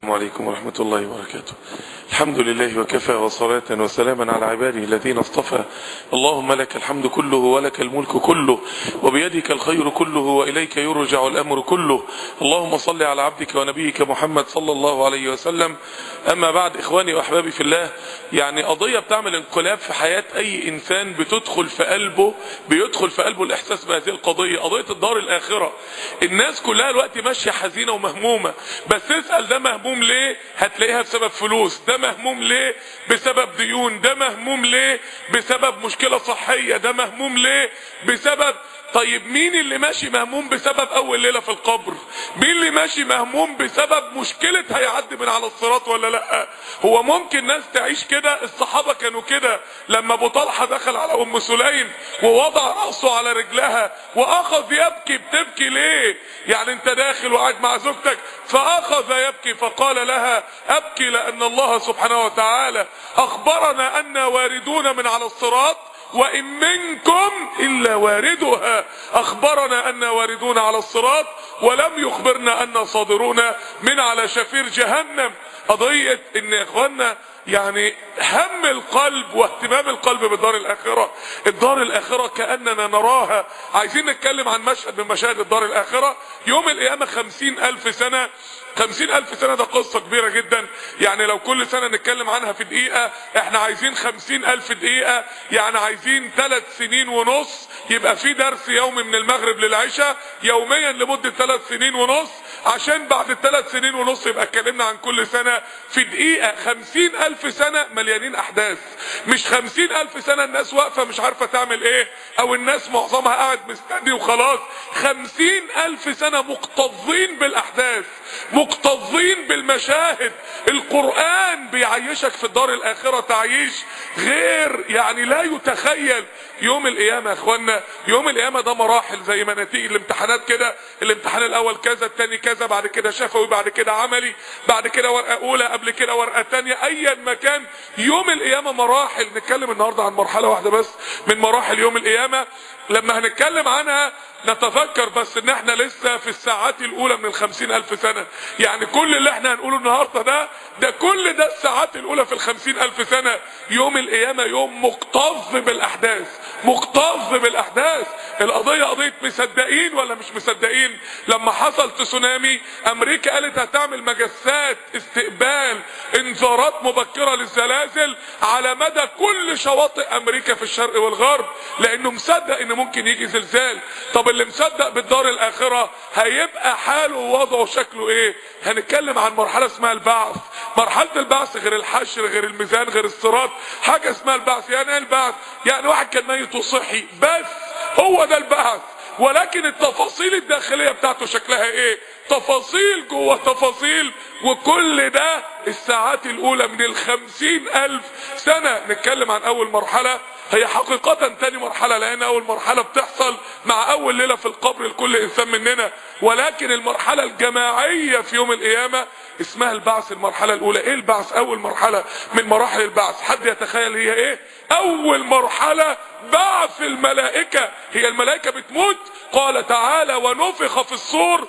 السلام عليكم ورحمة الله وبركاته الحمد لله وكفى وصلاة وسلاما على عباده الذين اصطفى اللهم لك الحمد كله ولك الملك كله وبيدك الخير كله وإليك يرجع الأمر كله اللهم صل على عبدك ونبيك محمد صلى الله عليه وسلم أما بعد إخواني وأحبابي في الله يعني قضية بتعمل انقلاب في حياة أي إنسان بتدخل في قلبه بيدخل في قلبه الإحساس بهذه القضية قضية الدار الآخرة الناس كلها الوقت ماشية حزينة ومهمومة بس اسأل ده مهموم ليه هتلاقيها بسبب فلوس ده مهموم ليه بسبب ديون ده مهموم ليه بسبب مشكلة صحية ده مهموم ليه بسبب طيب مين اللي ماشي مهموم بسبب اول ليله في القبر مين اللي ماشي مهموم بسبب مشكله هيعدي من على الصراط ولا لا هو ممكن ناس تعيش كده الصحابه كانوا كده لما ابو طلحه دخل على ام سليم ووضع راسه على رجلها واخذ يبكي بتبكي ليه يعني انت داخل وقاعد مع زوجتك فاخذ يبكي فقال لها ابكي لان الله سبحانه وتعالى اخبرنا ان واردون من على الصراط وإن منكم إلا واردها أخبرنا أن واردون على الصراط ولم يخبرنا أن صادرون من على شفير جهنم قضية إن يا إخوانا يعني هم القلب واهتمام القلب بالدار الآخرة الدار الآخرة كأننا نراها عايزين نتكلم عن مشهد من مشاهد الدار الآخرة يوم القيامة خمسين ألف سنة خمسين ألف سنة ده قصة كبيرة جدا يعني لو كل سنة نتكلم عنها في دقيقة احنا عايزين خمسين ألف دقيقة يعني عايزين ثلاث سنين ونص يبقى في درس يومي من المغرب للعشاء يوميا لمدة ثلاث سنين ونص عشان بعد الثلاث سنين ونص يبقى اتكلمنا عن كل سنة في دقيقة خمسين ألف سنة مليانين أحداث مش خمسين ألف سنة الناس واقفة مش عارفة تعمل ايه أو الناس معظمها قاعد مستني وخلاص خمسين ألف سنة مكتظين بالأحداث مكتظين بالمشاهد القرآن بيعيشك في الدار الآخرة تعيش غير يعني لا يتخيل يوم القيامة يا اخوانا يوم القيامة ده مراحل زي ما نتيجة الامتحانات كده الامتحان الاول كذا التاني كذا بعد كده شفوي بعد كده عملي بعد كده ورقة اولى قبل كده ورقة تانية ايا ما كان يوم القيامة مراحل نتكلم النهاردة عن مرحلة واحدة بس من مراحل يوم القيامة لما هنتكلم عنها نتذكر بس ان احنا لسه في الساعات الاولى من الخمسين الف سنة يعني كل اللي احنا هنقوله النهاردة ده ده كل ده الساعات الاولى في الخمسين الف سنة يوم القيامة يوم مكتظ بالاحداث مكتظ بالاحداث القضية قضية مصدقين ولا مش مصدقين لما حصل تسونامي امريكا قالت هتعمل مجسات استقبال انذارات مبكرة للزلازل على مدى كل شواطئ امريكا في الشرق والغرب لانه مصدق ان ممكن يجي زلزال طب اللي مصدق بالدار الاخرة هيبقى حاله ووضعه شكله ايه هنتكلم عن مرحلة اسمها البعث مرحلة البعث غير الحشر غير الميزان غير الصراط حاجة اسمها البعث يعني ايه البعث يعني واحد كان ميت وصحي بس هو ده البعث ولكن التفاصيل الداخلية بتاعته شكلها ايه تفاصيل جوه تفاصيل وكل ده الساعات الاولى من الخمسين الف سنة نتكلم عن اول مرحلة هي حقيقة تاني مرحلة لان اول مرحلة بتحصل مع اول ليلة في القبر لكل انسان مننا ولكن المرحلة الجماعية في يوم القيامة اسمها البعث المرحلة الاولى ايه البعث اول مرحلة من مراحل البعث حد يتخيل هي ايه اول مرحلة بعث الملائكة هي الملائكة بتموت قال تعالى ونفخ في الصور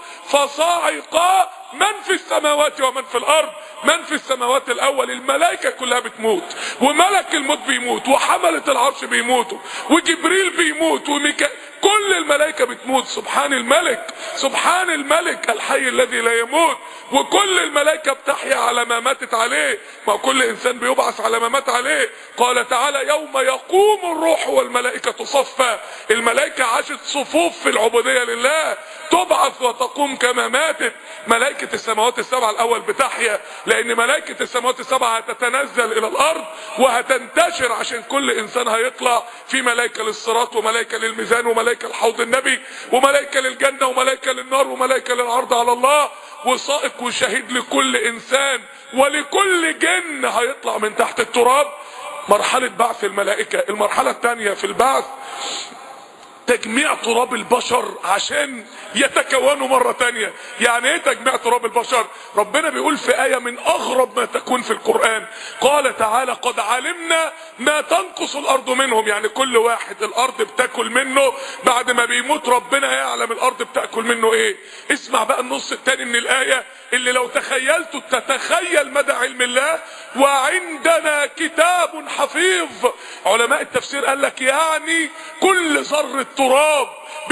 فصاعق من في السماوات ومن في الارض من في السماوات الاول الملائكة كلها بتموت وملك الموت بيموت وحملة العرش بيموتوا وجبريل بيموت وميكا كل الملائكة بتموت سبحان الملك سبحان الملك الحي الذي لا يموت وكل الملائكة بتحيا على ما ماتت عليه ما كل انسان بيبعث على ما مات عليه قال تعالى يوم يقوم الروح والملائكة صفا الملائكة عاشت صفوف في العبودية لله تبعث وتقوم كما ماتت ملائكة السماوات السبع الاول بتحيا لان ملائكة السماوات السبع هتتنزل الى الارض وهتنتشر عشان كل انسان هيطلع في ملائكة للصراط وملائكة للميزان وملائكة لحوض النبي وملائكة للجنة وملائكة للنار وملائكة للعرض على الله وسائق وشهيد لكل انسان ولكل جن هيطلع من تحت التراب مرحلة بعث الملائكة المرحلة الثانية في البعث تجميع تراب البشر عشان يتكونوا مرة تانية يعني ايه تجميع تراب البشر ربنا بيقول في آية من اغرب ما تكون في القرآن قال تعالى قد علمنا ما تنقص الارض منهم يعني كل واحد الارض بتاكل منه بعد ما بيموت ربنا يعلم الارض بتاكل منه ايه اسمع بقى النص التاني من الآية اللي لو تخيلته تتخيل مدى علم الله وعندنا كتاب حفيظ علماء التفسير قال لك يعني كل ذرة تراب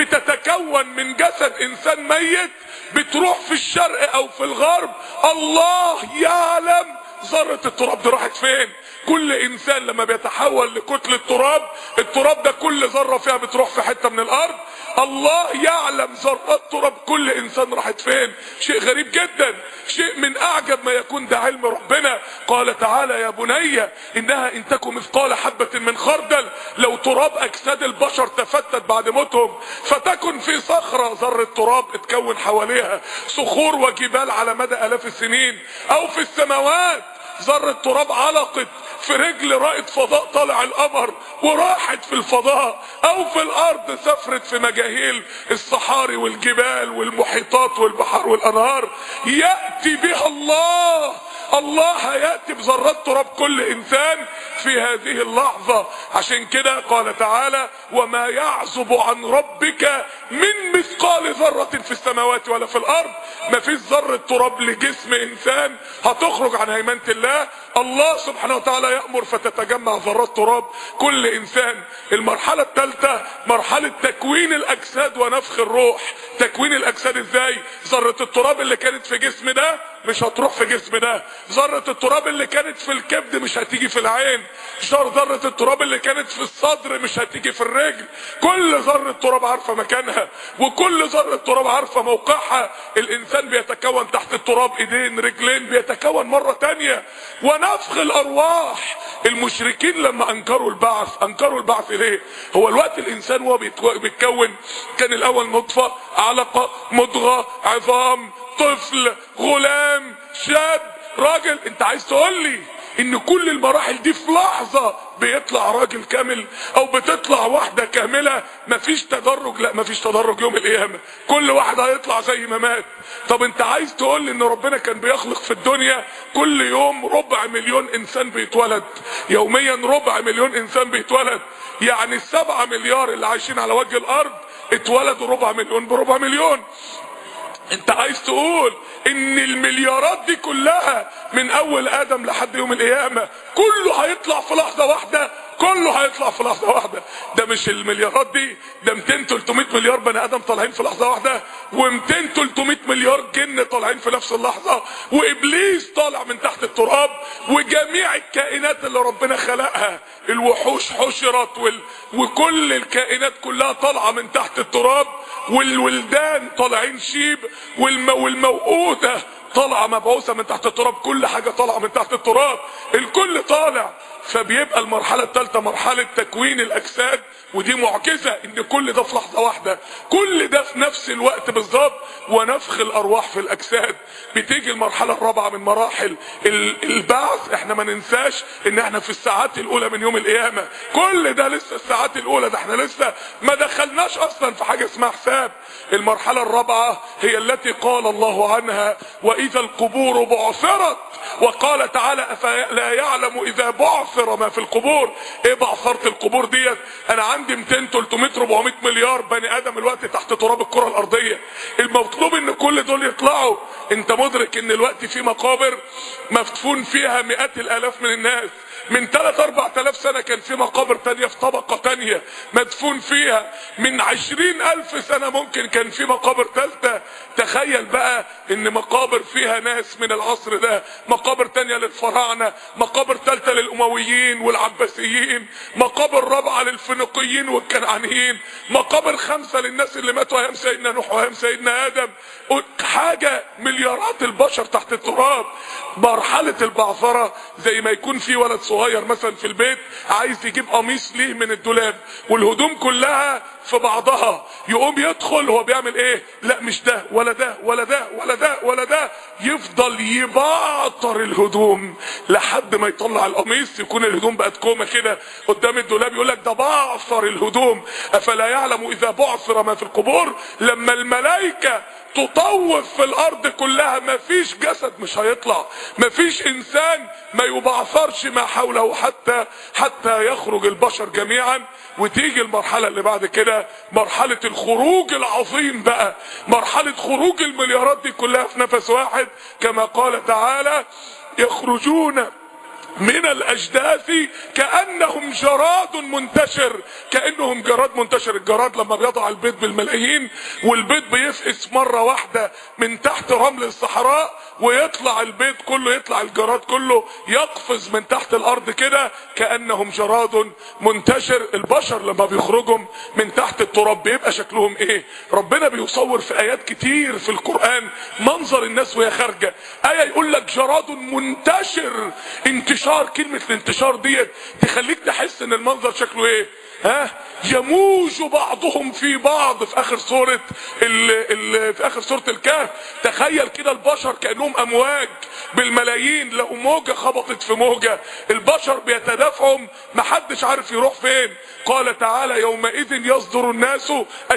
بتتكون من جسد انسان ميت بتروح في الشرق او في الغرب الله يعلم ذرة التراب دي راحت فين كل انسان لما بيتحول لكتلة تراب التراب ده كل ذرة فيها بتروح في حتة من الارض الله يعلم ذرات تراب كل انسان راحت فين شيء غريب جدا شيء من اعجب ما يكون ده علم ربنا قال تعالى يا بني انها ان تكن مثقال حبة من خردل لو تراب اجساد البشر تفتت بعد موتهم فتكن في صخرة ذرة تراب اتكون حواليها صخور وجبال على مدى الاف السنين او في السماوات ذرة تراب علقت في رجل رائد فضاء طالع القمر وراحت في الفضاء او في الارض سافرت في مجاهيل الصحاري والجبال والمحيطات والبحار والانهار ياتي بها الله الله هياتي بذرات تراب كل انسان في هذه اللحظة عشان كده قال تعالى وما يعزب عن ربك من مثقال ذرة في السماوات ولا في الارض ما فيش ذرة تراب لجسم انسان هتخرج عن هيمنة الله الله سبحانه وتعالى يأمر فتتجمع ذرات تراب كل انسان المرحلة الثالثة مرحلة تكوين الاجساد ونفخ الروح تكوين الاجساد ازاي ذرة التراب اللي كانت في جسم ده مش هتروح في جسم ده ذرة التراب اللي كانت في الكبد مش هتيجي في العين ذرة التراب اللي كانت في الصدر مش هتيجي في الرجل كل ذرة تراب عارفة مكانها وكل ذرة تراب عارفة موقعها الانسان بيتكون تحت التراب ايدين رجلين بيتكون مرة تانية ونفخ الارواح المشركين لما انكروا البعث انكروا البعث ليه هو الوقت الانسان وهو بيتكون كان الاول نطفة علقة مضغة عظام طفل غلام شاب راجل انت عايز تقول لي ان كل المراحل دي في لحظة بيطلع راجل كامل او بتطلع واحدة كاملة مفيش تدرج لا مفيش تدرج يوم القيامة كل واحد هيطلع زي ما مات طب انت عايز تقول لي ان ربنا كان بيخلق في الدنيا كل يوم ربع مليون انسان بيتولد يوميا ربع مليون انسان بيتولد يعني السبعة مليار اللي عايشين على وجه الارض اتولدوا ربع مليون بربع مليون انت عايز تقول ان المليارات دي كلها من اول ادم لحد يوم القيامه كله هيطلع في لحظه واحده كله هيطلع في لحظه واحده ده مش المليارات دي ده 200 300 مليار بني ادم طالعين في لحظه واحده و200 300 مليار جن طالعين في نفس اللحظه وابليس طالع من تحت التراب وجميع الكائنات اللي ربنا خلقها الوحوش حشرت وال... وكل الكائنات كلها طالعه من تحت التراب والولدان طالعين شيب والم... والموءودة طالعة مبعوثة من تحت التراب كل حاجة طالعة من تحت التراب الكل طالع فبيبقى المرحلة الثالثة مرحلة تكوين الأجساد ودي معجزة إن كل ده في لحظة واحدة كل ده في نفس الوقت بالظبط ونفخ الأرواح في الأجساد بتيجي المرحلة الرابعة من مراحل البعث احنا ما ننساش إن احنا في الساعات الأولى من يوم القيامة كل ده لسه الساعات الأولى ده احنا لسه ما دخلناش أصلا في حاجة اسمها حساب المرحلة الرابعة هي التي قال الله عنها وإذا القبور بعثرت وقال تعالى أفلا يعلم إذا بعثر ما في القبور إيه بعثرة القبور ديت أنا عندي 200 300 400 مليار بني آدم الوقت تحت تراب الكرة الأرضية المطلوب إن كل دول يطلعوا أنت مدرك إن الوقت في مقابر مدفون فيها مئات الآلاف من الناس من 3 4000 سنة كان في مقابر تانية في طبقة تانية مدفون فيها من 20000 سنة ممكن كان في مقابر ثالثة تخيل بقى ان مقابر فيها ناس من العصر ده مقابر تانية للفراعنة مقابر ثالثة للأمويين والعباسيين مقابر رابعة للفينيقيين والكنعانيين مقابر خمسة للناس اللي ماتوا ايام سيدنا نوح وايام سيدنا آدم حاجة مليارات البشر تحت التراب مرحلة البعثرة زي ما يكون في ولد صغير مثلا في البيت عايز يجيب قميص ليه من الدولاب والهدوم كلها في بعضها يقوم يدخل هو بيعمل ايه لا مش ده ولا ده ولا ده ولا ده ولا ده يفضل يبعطر الهدوم لحد ما يطلع القميص يكون الهدوم بقت كومه كده قدام الدولاب يقول لك ده بعثر الهدوم افلا يعلم اذا بعثر ما في القبور لما الملائكه تطوف في الارض كلها مفيش جسد مش هيطلع مفيش انسان ما يبعثرش ما حوله حتى حتى يخرج البشر جميعا وتيجي المرحلة اللي بعد كده مرحلة الخروج العظيم بقى مرحلة خروج المليارات دي كلها في نفس واحد كما قال تعالى يخرجون من الاجداث كانهم جراد منتشر كانهم جراد منتشر الجراد لما بيضع البيض بالملايين والبيض بيفقس مره واحده من تحت رمل الصحراء ويطلع البيض كله يطلع الجراد كله يقفز من تحت الارض كده كانهم جراد منتشر البشر لما بيخرجوا من تحت التراب بيبقى شكلهم ايه ربنا بيصور في ايات كتير في القران منظر الناس وهي خارجه ايه يقول لك جراد منتشر انتشار كلمه الانتشار ديت تخليك تحس ان المنظر شكله ايه ها يموج بعضهم في بعض في اخر سورة ال ال في اخر سورة الكهف تخيل كده البشر كأنهم امواج بالملايين لو موجة خبطت في موجة البشر بيتدافعوا محدش عارف يروح فين قال تعالى يومئذ يصدر الناس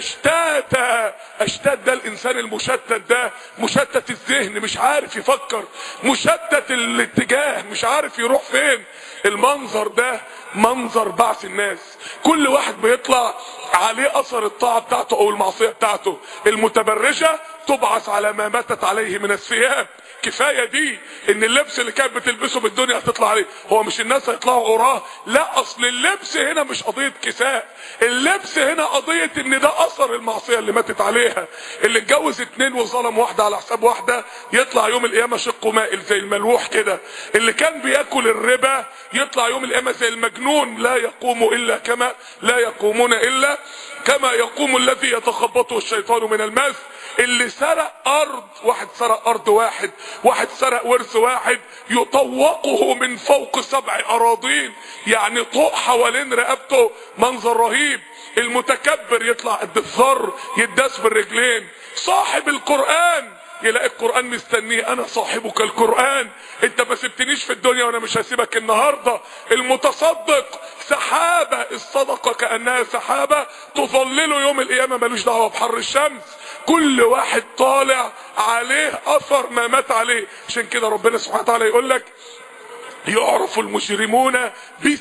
اشتاتا اشتات ده الانسان المشتت ده مشتت الذهن مش عارف يفكر مشتت الاتجاه مش عارف يروح فين المنظر ده منظر بعث الناس كل واحد بيطلع عليه اثر الطاعة بتاعته او المعصية بتاعته المتبرجة تبعث على ما ماتت عليه من الثياب كفايه دي ان اللبس اللي كانت بتلبسه بالدنيا هتطلع عليه هو مش الناس هيطلعوا وراه لا اصل اللبس هنا مش قضيه كساء اللبس هنا قضيه ان ده اثر المعصيه اللي ماتت عليها اللي اتجوز اتنين وظلم واحده على حساب واحده يطلع يوم القيامه شقه مائل زي الملوح كده اللي كان بياكل الربا يطلع يوم القيامه زي المجنون لا يقوم الا كما لا يقومون الا كما يقوم الذي يتخبطه الشيطان من المس اللي سرق ارض واحد سرق ارض واحد واحد سرق ورث واحد يطوقه من فوق سبع اراضين يعني طوق حوالين رقبته منظر رهيب المتكبر يطلع قد الذر يداس بالرجلين صاحب القرآن يلاقي القرآن مستنيه انا صاحبك القرآن انت ما سبتنيش في الدنيا وانا مش هسيبك النهاردة المتصدق سحابة الصدقة كأنها سحابة تظلله يوم القيامة ملوش دعوة بحر الشمس كل واحد طالع عليه اثر ما مات عليه عشان كده ربنا سبحانه وتعالى يقول لك يعرف المجرمون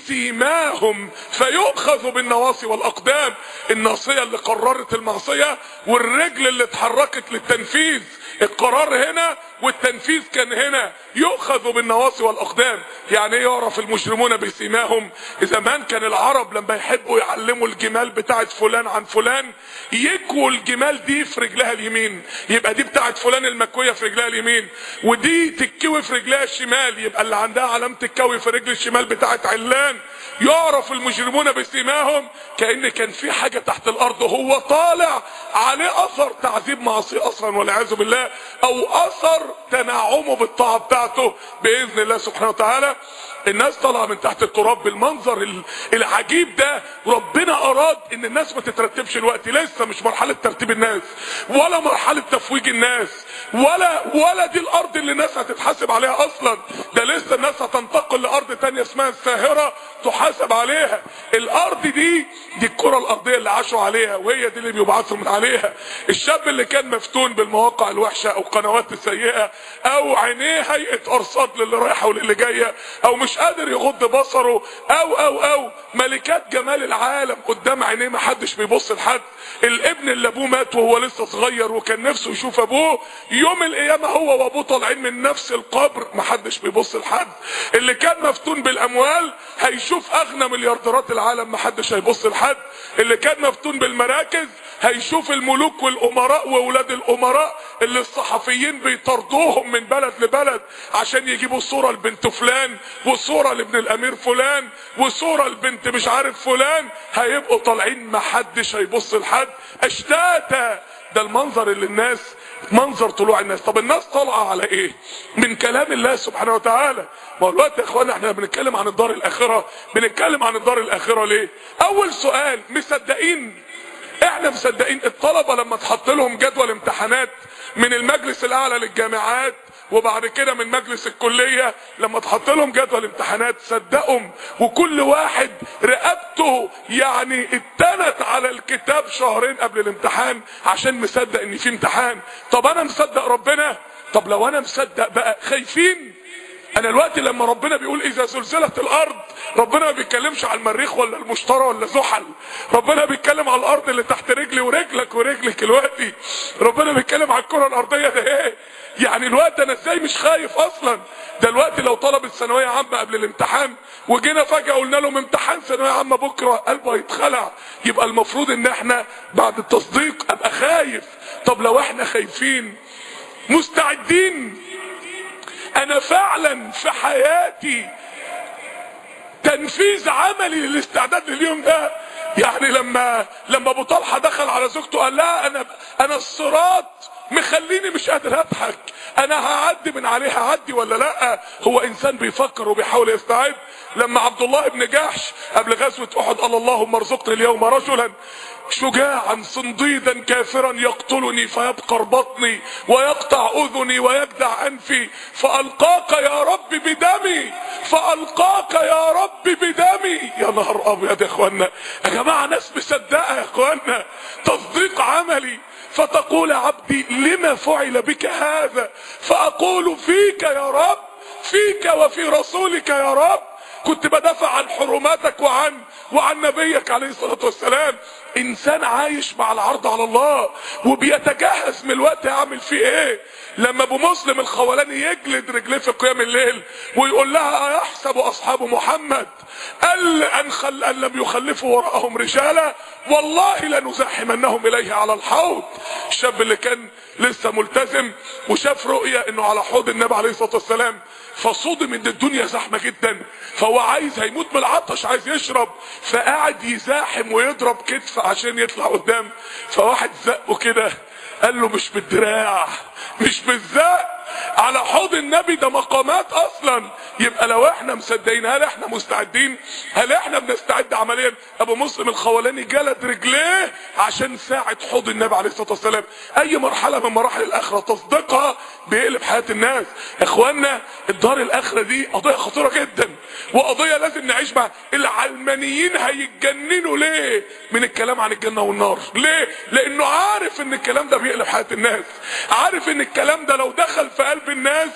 بسيماهم فيؤخذ بالنواصي والاقدام الناصيه اللي قررت المعصيه والرجل اللي اتحركت للتنفيذ القرار هنا والتنفيذ كان هنا يؤخذ بالنواصي والاقدام يعني ايه يعرف المجرمون بسيماهم زمان كان العرب لما يحبوا يعلموا الجمال بتاعت فلان عن فلان يكووا الجمال دي في رجلها اليمين يبقى دي بتاعت فلان المكويه في رجلها اليمين ودي تتكوي في رجلها الشمال يبقى اللي عندها علامه الكوي في رجل الشمال بتاعت علان يعرف المجرمون بسيماهم كان كان في حاجه تحت الارض هو طالع عليه اثر تعذيب معصيه اصلا والعياذ بالله او اثر تنعمه بالطاعه بتاعته باذن الله سبحانه وتعالى الناس طالعه من تحت التراب بالمنظر العجيب ده ربنا اراد ان الناس ما تترتبش الوقت لسه مش مرحله ترتيب الناس ولا مرحله تفويج الناس ولا ولا دي الارض اللي الناس هتتحاسب عليها اصلا ده لسه الناس هتنتقل لارض تانية اسمها الساهره تحاسب عليها الارض دي دي الكره الارضيه اللي عاشوا عليها وهي دي اللي بيبعثوا من عليها الشاب اللي كان مفتون بالمواقع الوحشه او القنوات السيئه او عينيه هيئه ارصاد للي رايحه وللي جايه او مش قادر يغض بصره او او او ملكات جمال العالم قدام عينيه ما حدش بيبص لحد الابن اللي ابوه مات وهو لسه صغير وكان نفسه يشوف ابوه يوم القيامه هو وابوه طالعين من نفس القبر ما حدش بيبص لحد اللي كان مفتون بالاموال هيشوف اغنى مليارديرات العالم ما حدش هيبص لحد اللي كان مفتون بالمراكز هيشوف الملوك والامراء واولاد الامراء اللي الصحفيين بيطردوهم من بلد لبلد عشان يجيبوا صورة لبنت فلان وصورة لابن الامير فلان وصورة لبنت مش عارف فلان هيبقوا طالعين محدش هيبص لحد اشتاتا ده المنظر اللي الناس منظر طلوع الناس طب الناس طالعه على ايه من كلام الله سبحانه وتعالى ما هو الوقت يا اخوانا احنا بنتكلم عن الدار الاخره بنتكلم عن الدار الاخره ليه اول سؤال مصدقين احنا مصدقين الطلبه لما تحط لهم جدول امتحانات من المجلس الاعلى للجامعات وبعد كده من مجلس الكلية لما تحط لهم جدول امتحانات صدقهم وكل واحد رقبته يعني اتنت على الكتاب شهرين قبل الامتحان عشان مصدق ان في امتحان طب انا مصدق ربنا طب لو انا مصدق بقى خايفين انا الوقت لما ربنا بيقول اذا زلزلت الارض ربنا ما بيتكلمش على المريخ ولا المشتري ولا زحل ربنا بيتكلم على الارض اللي تحت رجلي ورجلك ورجلك دلوقتي ربنا بيتكلم على الكره الارضيه ده ايه يعني الوقت انا ازاي مش خايف اصلا ده الوقت لو طلبت ثانويه عامه قبل الامتحان وجينا فجاه قلنا لهم امتحان ثانويه عامه بكره قلبه هيتخلع يبقى المفروض ان احنا بعد التصديق ابقى خايف طب لو احنا خايفين مستعدين انا فعلا في حياتي تنفيذ عملي للاستعداد لليوم ده يعني لما لما ابو طلحه دخل على زوجته قال لا انا انا الصراط مخليني مش قادر اضحك انا هعدي من عليه هعدي ولا لا هو انسان بيفكر وبيحاول يستعد لما عبد الله بن جحش قبل غزوه احد قال اللهم ارزقني اليوم رجلا شجاعا صنديدا كافرا يقتلني فيبقر بطني ويقطع اذني ويجدع انفي فالقاك يا رب بدمي فالقاك يا رب بدمي يا نهار ابيض يا اخوانا يا جماعه ناس مصدقه يا اخوانا تصديق عملي فتقول عبدي لما فعل بك هذا فاقول فيك يا رب فيك وفي رسولك يا رب كنت بدافع عن حرماتك وعن وعن نبيك عليه الصلاة والسلام انسان عايش مع العرض على الله وبيتجهز من الوقت يعمل فيه ايه لما ابو مسلم الخولاني يجلد رجليه في قيام الليل ويقول لها ايحسب اصحاب محمد قال ان, خل... أن لم يخلفوا وراءهم رجالا والله لنزاحمنهم اليه على الحوض الشاب اللي كان لسه ملتزم وشاف رؤية انه على حوض النبي عليه الصلاة والسلام فصدم ان الدنيا زحمة جدا فهو عايز هيموت من العطش عايز يشرب فقعد يزاحم ويضرب كتف عشان يطلع قدام فواحد زقه كده قال له مش بالدراع مش بالزق على حوض النبي ده مقامات اصلا يبقى لو احنا مصدقين هل احنا مستعدين هل احنا بنستعد عمليا ابو مسلم الخولاني جلد رجليه عشان ساعة حوض النبي عليه الصلاة والسلام اي مرحلة من مراحل الاخرة تصديقها بيقلب حياة الناس اخوانا الدار الاخرة دي قضية خطيرة جدا وقضية لازم نعيش مع العلمانيين هيتجننوا ليه من الكلام عن الجنة والنار ليه لانه عارف ان الكلام ده بيقلب حياة الناس عارف ان الكلام ده لو دخل في قلب الناس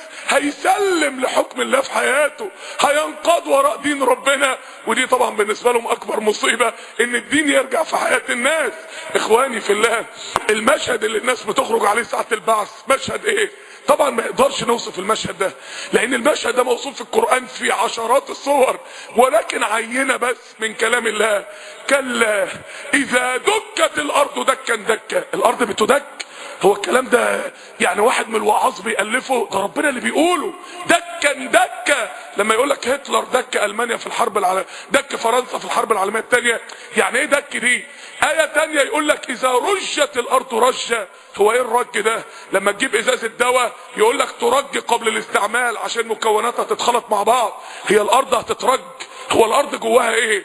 هيسلم لحكم الله في حياته هينقاد وراء دين ربنا ودي طبعا بالنسبة لهم اكبر مصيبة ان الدين يرجع في حياة الناس اخواني في الله المشهد اللي الناس بتخرج عليه ساعة البعث مشهد ايه طبعا ما يقدرش نوصف المشهد ده لان المشهد ده موصوف في القرآن في عشرات الصور ولكن عينة بس من كلام الله كلا اذا دكت الارض دكا دكا الارض بتدك هو الكلام ده يعني واحد من الوعاظ بيألفه ده ربنا اللي بيقوله دكا دكا لما يقول لك هتلر دك المانيا في الحرب العالميه دك فرنسا في الحرب العالميه الثانيه يعني ايه دك دي آية تانية يقول لك إذا رجت الأرض رجة هو إيه الرج ده؟ لما تجيب إزازة دواء يقول لك ترج قبل الاستعمال عشان مكوناتها تتخلط مع بعض هي الأرض هتترج هو الأرض جواها إيه؟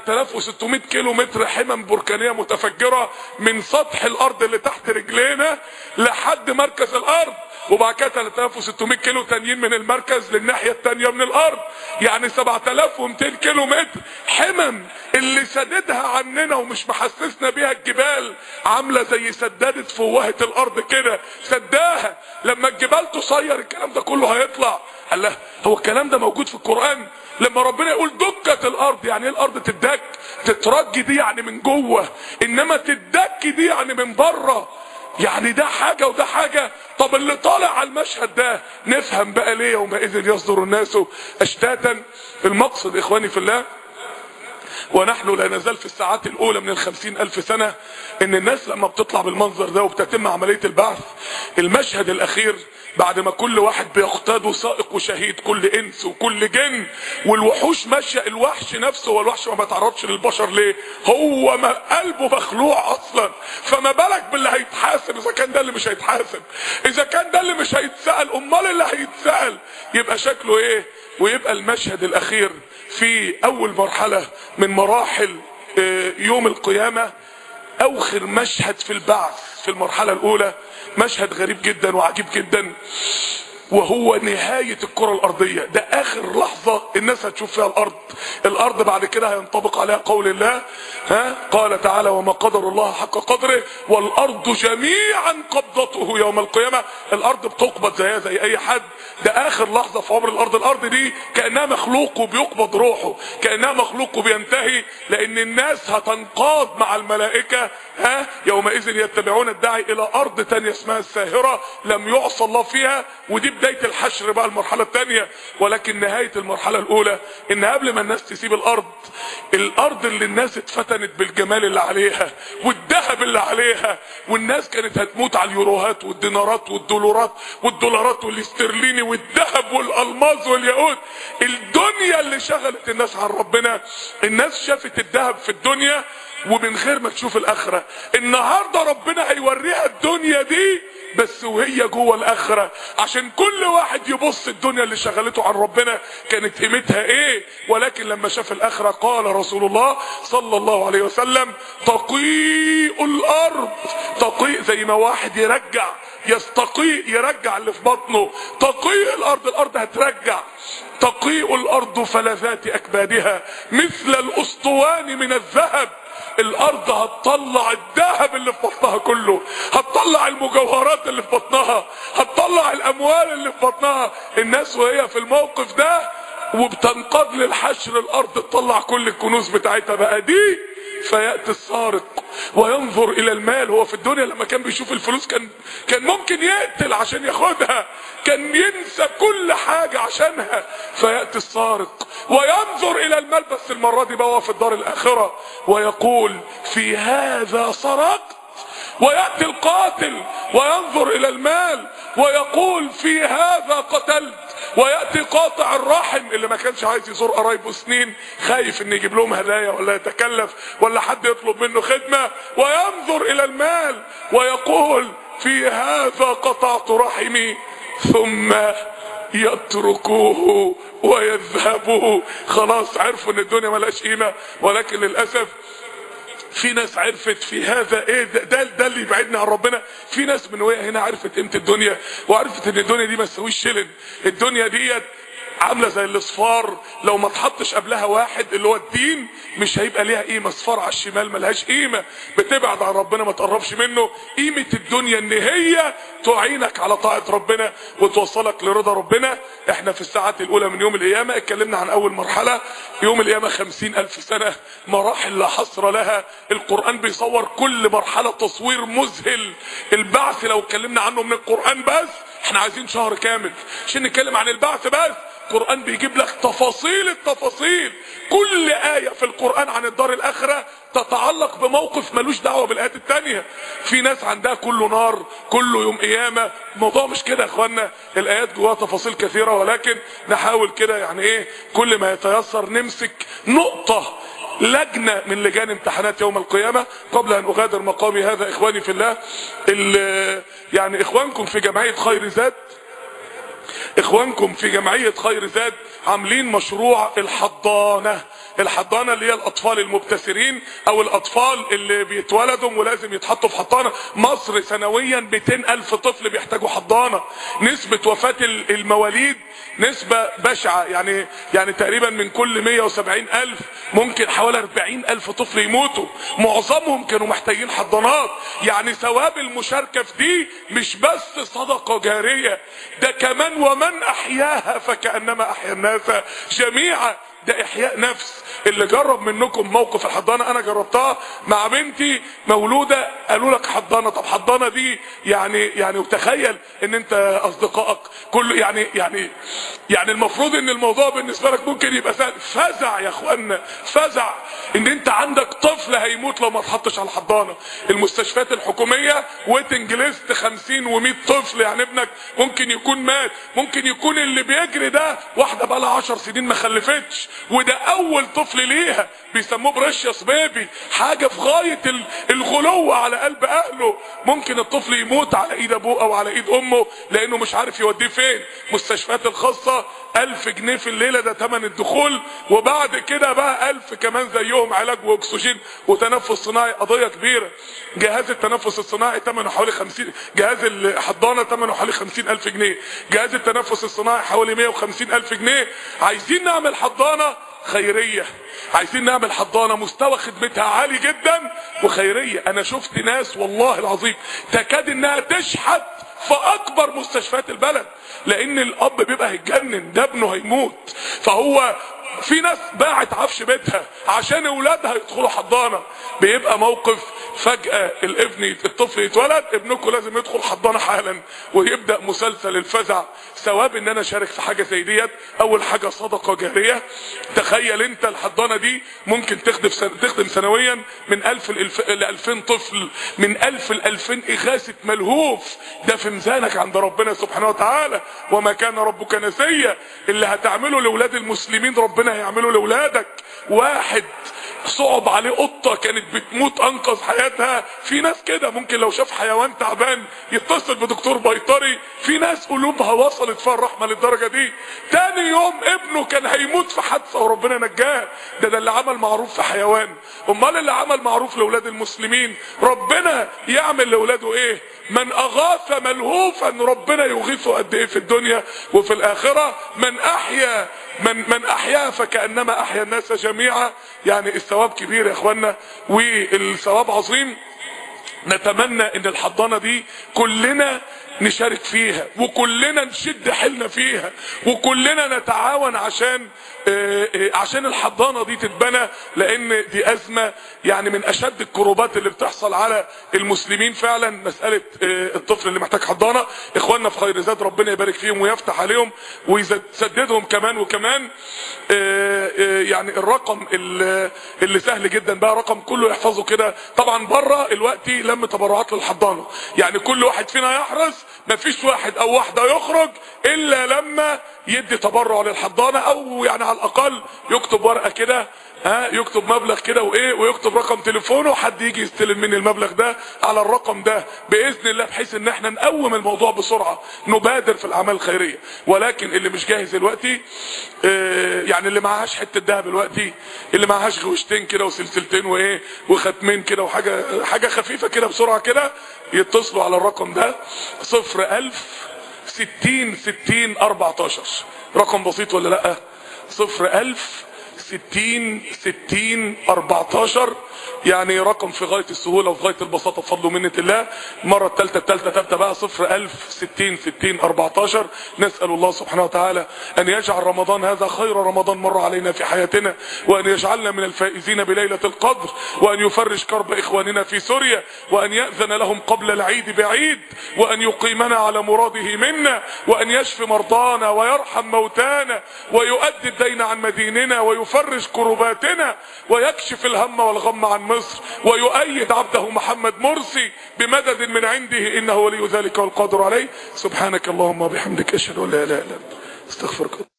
3600 كيلو متر حمم بركانية متفجرة من سطح الأرض اللي تحت رجلينا لحد مركز الأرض وبعد كده 3600 كيلو تانيين من المركز للناحية التانية من الارض يعني 7200 كيلو متر حمم اللي سددها عننا ومش محسسنا بيها الجبال عاملة زي سدادة فوهة الارض كده سداها لما الجبال تصير الكلام ده كله هيطلع الله هو الكلام ده موجود في القرآن لما ربنا يقول دكت الارض يعني ايه الارض تدك تترج دي يعني من جوه انما تدك دي يعني من بره يعني ده حاجة وده حاجة طب اللي طالع على المشهد ده نفهم بقى ليه يومئذ يصدر الناس اشتاتا المقصد اخواني في الله ونحن لا نزال في الساعات الاولى من الخمسين الف سنة ان الناس لما بتطلع بالمنظر ده وبتتم عملية البعث المشهد الاخير بعد ما كل واحد بيقتاد سائق وشهيد كل انس وكل جن والوحوش ماشيه الوحش نفسه هو الوحش ما بيتعرضش للبشر ليه هو ما قلبه مخلوع اصلا فما بالك باللي هيتحاسب اذا كان ده اللي مش هيتحاسب اذا كان ده اللي مش هيتسال امال اللي هيتسال يبقى شكله ايه ويبقى المشهد الاخير في اول مرحله من مراحل يوم القيامه اوخر مشهد في البعث في المرحله الاولى مشهد غريب جدا وعجيب جدا وهو نهاية الكرة الارضية ده اخر لحظة الناس هتشوف فيها الارض الارض بعد كده هينطبق عليها قول الله ها قال تعالى وما قدر الله حق قدره والارض جميعا قبضته يوم القيامة الارض بتقبض زيها زي اي حد ده اخر لحظة في عمر الارض الارض دي كأنها مخلوق وبيقبض روحه كأنها مخلوق وبينتهي لان الناس هتنقاد مع الملائكة ها يومئذ يتبعون الداعي الى ارض تانية اسمها الساهرة لم يعصى الله فيها ودي بداية الحشر بقى المرحلة التانية ولكن نهاية المرحلة الاولى ان قبل ما الناس تسيب الارض الارض اللي الناس اتفتنت بالجمال اللي عليها والذهب اللي عليها والناس كانت هتموت على اليوروهات والدينارات والدولارات والدولارات والاسترليني والذهب والالماظ والياقوت الدنيا اللي شغلت الناس عن ربنا الناس شافت الذهب في الدنيا ومن غير ما تشوف الاخره النهارده ربنا هيوريها الدنيا دي بس وهي جوه الاخره عشان كل واحد يبص الدنيا اللي شغلته عن ربنا كانت قيمتها ايه ولكن لما شاف الاخره قال رسول الله صلى الله عليه وسلم تقيء الارض تقيء زي ما واحد يرجع يستقيء يرجع اللي في بطنه تقيء الارض الارض هترجع تقيء الارض فلذات اكبادها مثل الاسطوان من الذهب الارض هتطلع الذهب اللي في بطنها كله هتطلع المجوهرات اللي في بطنها هتطلع الاموال اللي في بطنها الناس وهي في الموقف ده وبتنقاد للحشر الارض تطلع كل الكنوز بتاعتها بقى دي فياتي السارق وينظر الى المال هو في الدنيا لما كان بيشوف الفلوس كان كان ممكن يقتل عشان ياخدها كان ينسى كل حاجة عشانها فيأتي السارق وينظر الى المال بس المرة دي بقى في الدار الاخرة ويقول في هذا سرقت ويأتي القاتل وينظر الى المال ويقول في هذا قتلت وياتي قاطع الرحم اللي ما كانش عايز يزور قرايبه سنين خايف ان يجيب لهم هدايا ولا يتكلف ولا حد يطلب منه خدمه وينظر الى المال ويقول في هذا قطعت رحمي ثم يتركوه ويذهبوا خلاص عرفوا ان الدنيا ملهاش قيمه ولكن للاسف في ناس عرفت في هذا ايه ده, ده, ده اللي يبعدنا عن ربنا في ناس من وهي هنا عرفت قيمه الدنيا وعرفت ان الدنيا دي ما تساويش شلن الدنيا ديت عامله زي الاصفار لو ما تحطش قبلها واحد اللي هو الدين مش هيبقى ليها قيمه اصفار على الشمال ملهاش قيمه بتبعد عن ربنا ما تقربش منه قيمه الدنيا ان هي تعينك على طاعه ربنا وتوصلك لرضا ربنا احنا في الساعات الاولى من يوم القيامه اتكلمنا عن اول مرحله يوم القيامه خمسين الف سنه مراحل لا حصر لها القران بيصور كل مرحله تصوير مذهل البعث لو اتكلمنا عنه من القران بس احنا عايزين شهر كامل عشان نتكلم عن البعث بس القرآن بيجيب لك تفاصيل التفاصيل كل آية في القرآن عن الدار الآخرة تتعلق بموقف ملوش دعوة بالآيات التانية في ناس عندها كله نار كله يوم قيامة الموضوع مش كده يا اخوانا الآيات جواها تفاصيل كثيرة ولكن نحاول كده يعني ايه كل ما يتيسر نمسك نقطة لجنة من لجان امتحانات يوم القيامة قبل ان اغادر مقامي هذا اخواني في الله يعني اخوانكم في جمعية خير زاد اخوانكم في جمعية خير زاد عاملين مشروع الحضانة الحضانة اللي هي الاطفال المبتسرين او الاطفال اللي بيتولدوا ولازم يتحطوا في حضانة مصر سنويا 200 الف طفل بيحتاجوا حضانة نسبة وفاة المواليد نسبة بشعة يعني يعني تقريبا من كل 170 الف ممكن حوالي 40 الف طفل يموتوا معظمهم كانوا محتاجين حضانات يعني ثواب المشاركة في دي مش بس صدقة جارية ده كمان ومن احياها فكأنما احيا الناس جميعا ده احياء نفس اللي جرب منكم موقف الحضانه انا جربتها مع بنتي مولوده قالوا لك حضانه طب حضانه دي يعني يعني وتخيل ان انت اصدقائك كل يعني يعني يعني المفروض ان الموضوع بالنسبه لك ممكن يبقى سهل فزع يا اخوانا فزع ان انت عندك طفل هيموت لو ما اتحطش على الحضانه المستشفيات الحكوميه ويتنج ليست 50 و100 طفل يعني ابنك ممكن يكون مات ممكن يكون اللي بيجري ده واحده بقى لها 10 سنين ما خلفتش وده اول طفل ليها بيسموه بريشيوس بيبي حاجه في غايه الغلو على قلب اهله ممكن الطفل يموت على ايد ابوه او على ايد امه لانه مش عارف يوديه فين مستشفيات الخاصه ألف جنيه في الليلة ده تمن الدخول وبعد كده بقى ألف كمان زيهم علاج وأكسجين وتنفس صناعي قضية كبيرة جهاز التنفس الصناعي ثمنه حوالي 50 جهاز الحضانة ثمنه حوالي 50 ألف جنيه جهاز التنفس الصناعي حوالي 150 ألف جنيه عايزين نعمل حضانة خيرية عايزين نعمل حضانة مستوى خدمتها عالي جدا وخيرية انا شفت ناس والله العظيم تكاد انها تشحت في اكبر مستشفيات البلد لان الاب بيبقى هيتجنن ده ابنه هيموت فهو في ناس باعت عفش بيتها عشان اولادها يدخلوا حضانة بيبقى موقف فجأة الابن الطفل يتولد ابنكم لازم يدخل حضانة حالا ويبدأ مسلسل الفزع ثواب ان انا اشارك في حاجة زي ديت اول حاجة صدقة جارية تخيل انت الحضانة دي ممكن تخدم سن... تخدم سنويا من الف ل 2000 طفل من الف ل 2000 اغاثة ملهوف ده في ميزانك عند ربنا سبحانه وتعالى وما كان ربك نسيا اللي هتعمله لاولاد المسلمين ربنا هيعمله لاولادك واحد صعب عليه قطة كانت بتموت انقذ حياتها في ناس كده ممكن لو شاف حيوان تعبان يتصل بدكتور بيطري في ناس قلوبها وصلت فيها الرحمة للدرجة دي تاني يوم ابنه كان هيموت في حادثة وربنا نجاه ده ده اللي عمل معروف في حيوان امال اللي عمل معروف لاولاد المسلمين ربنا يعمل لاولاده ايه من اغاث ملهوفا ربنا يغيثه قد ايه في الدنيا وفي الاخره من احيا من من احيا فكانما احيا الناس جميعا يعني الثواب كبير يا اخوانا والثواب عظيم نتمنى ان الحضانه دي كلنا نشارك فيها وكلنا نشد حيلنا فيها وكلنا نتعاون عشان آه، آه، عشان الحضانه دي تتبنى لان دي ازمه يعني من اشد الكروبات اللي بتحصل على المسلمين فعلا مساله آه، الطفل اللي محتاج حضانه اخواننا في خير زاد ربنا يبارك فيهم ويفتح عليهم ويسددهم كمان وكمان آه، آه، يعني الرقم اللي اللي سهل جدا بقى رقم كله يحفظه كده طبعا بره الوقت لم تبرعات للحضانه يعني كل واحد فينا يحرص مفيش واحد او واحده يخرج الا لما يدي تبرع للحضانه او يعني على الاقل يكتب ورقه كده ها يكتب مبلغ كده وايه ويكتب رقم تليفونه وحد يجي يستلم مني المبلغ ده على الرقم ده باذن الله بحيث ان احنا نقوم الموضوع بسرعه نبادر في الاعمال الخيريه ولكن اللي مش جاهز دلوقتي آه، يعني اللي معهاش حته دهب دلوقتي اللي معهاش غوشتين كده وسلسلتين وايه وختمين كده وحاجه حاجه خفيفه كده بسرعه كده يتصلوا على الرقم ده صفر ألف ستين ستين أربعتاشر رقم بسيط ولا لأ صفر ألف ستين ستين أربعتاشر يعني رقم في غاية السهولة وفي غاية البساطة بفضل ومنة الله المرة الثالثة الثالثة الثالثة بقى صفر ألف ستين ستين أربعتاشر نسأل الله سبحانه وتعالى أن يجعل رمضان هذا خير رمضان مر علينا في حياتنا وأن يجعلنا من الفائزين بليلة القدر وأن يفرج كرب إخواننا في سوريا وأن يأذن لهم قبل العيد بعيد وأن يقيمنا على مراده منا وأن يشفي مرضانا ويرحم موتانا ويؤدي الدين عن مديننا ويفرج كرباتنا ويكشف الهم والغم عن مصر ويؤيد عبده محمد مرسي بمدد من عنده إنه ولي ذلك والقادر عليه سبحانك اللهم وبحمدك أشهد أن لا إله إلا أنت استغفرك